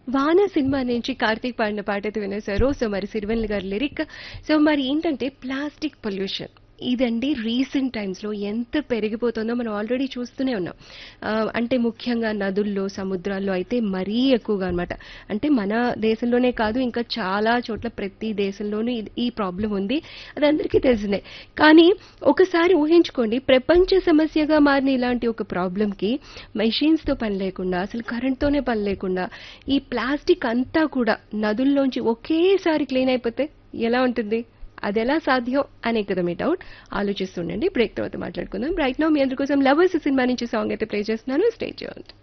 వాన సినిమా నుంచి కార్తీక్ పాడిన పాట అయితే వినేశారు సో మరి సిరివెన్నెల గారి లిరిక్ సో మరి ఏంటంటే ప్లాస్టిక్ పొల్యూషన్ ఇదండి రీసెంట్ టైమ్స్లో ఎంత పెరిగిపోతుందో మనం ఆల్రెడీ చూస్తూనే ఉన్నాం ఆ, అంటే ముఖ్యంగా నదుల్లో సముద్రాల్లో అయితే మరీ ఎక్కువగా అన్నమాట అంటే మన దేశంలోనే కాదు ఇంకా చాలా చోట్ల ప్రతి దేశంలోనూ ఇది- ఈ ప్రాబ్లం ఉంది అది అందరికీ తెలిసిందే కానీ ఒకసారి ఊహించుకోండి ప్రపంచ సమస్యగా మారిన ఇలాంటి ఒక ప్రాబ్లంకి మెషిన్స్తో పని లేకుండా అసలు కరెంట్తోనే పని లేకుండా ఈ ప్లాస్టిక్ అంతా కూడా నదుల్లోంచి ఒకేసారి క్లీన్ అయిపోతే ఎలా ఉంటుంది అది ఎలా సాధ్యం అనే కదా మీ డౌట్ ఆలోచిస్తుండండి బ్రేక్ తర్వాత మాట్లాడుకుందాం రైట్ నో మీ అందరి కోసం లవర్స్ సినిమా నుంచి సాంగ్ అయితే ప్లే చేస్తున్నాను స్టే చేయండి